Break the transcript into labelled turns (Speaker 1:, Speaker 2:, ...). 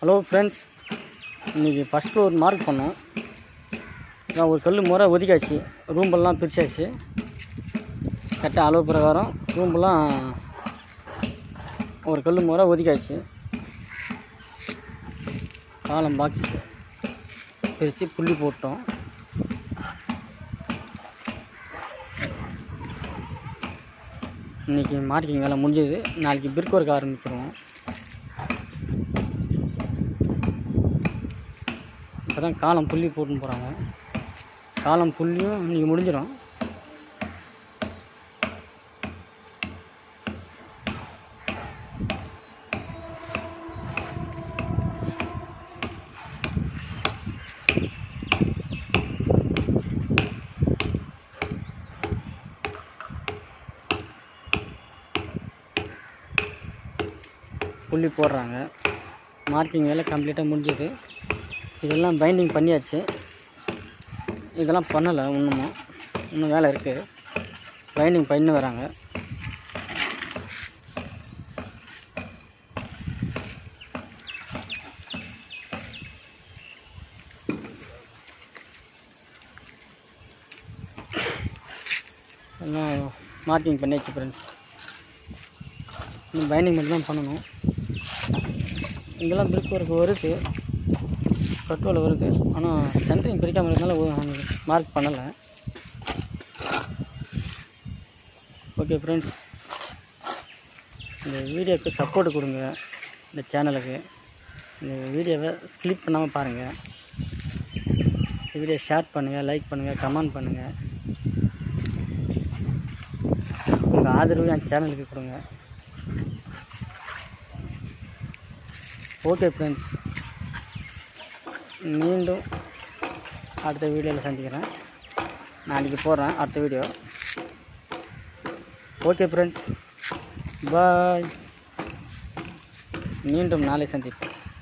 Speaker 1: hello friends இன்றைக்கி first floor mark பண்ணோம் நான் ஒரு கல் முறை ஒதுக்காச்சு ரூம்பெல்லாம் பிரிச்சாச்சு கரெக்டாக அளவு பிரகாரம் ரூம்பெல்லாம் ஒரு கல் முறை ஒதுக்காச்சு காலம் பாக்ஸ் பிரித்து புள்ளி போட்டோம் இன்றைக்கி மார்க்கிங் வேலை முடிஞ்சது நாளைக்கு பிரிக் ஒர்க் ஆரம்பிச்சிருவோம் இப்போ தான் காலம் புள்ளி போட்டுன்னு போகிறாங்க காலம் புள்ளியும் இன்றைக்கி முடிஞ்சிடும் புள்ளி போடுறாங்க மார்க்கிங் வேலை கம்ப்ளீட்டாக முடிஞ்சது இதெல்லாம் பைண்டிங் பண்ணியாச்சு இதெல்லாம் பண்ணலை இன்னுமும் இன்னும் வேலை இருக்குது பைண்டிங் பண்ணி வராங்க எல்லாம் மார்க்கிங் பண்ணியாச்சு ஃப்ரெண்ட்ஸ் இன்னும் பைண்டிங் மட்டும் தான் பண்ணணும் இங்கெல்லாம் பிரிக் ஒர்க் வருது கட்டுவில் வருது ஆனால் சென்ட்ரிங் பிரிக்காமல் இருக்கிறதுனால மார்க் பண்ணலை ஓகே ஃப்ரெண்ட்ஸ் இந்த வீடியோக்கு சப்போர்ட் கொடுங்க இந்த சேனலுக்கு இந்த வீடியோவை ஸ்கிளிப் பண்ணாமல் பாருங்கள் இந்த வீடியோ ஷேர் பண்ணுங்கள் லைக் பண்ணுங்கள் கமெண்ட் பண்ணுங்கள் உங்கள் ஆதரவு என் சேனலுக்கு கொடுங்க ஓகே ஃப்ரெண்ட்ஸ் மீண்டும் அடுத்த வீடியோவில் சந்திக்கிறேன் நாளைக்கு போடுறேன் அடுத்த வீடியோ ஓகே ஃப்ரெண்ட்ஸ் பாய் மீண்டும் நாளை சந்திப்போம்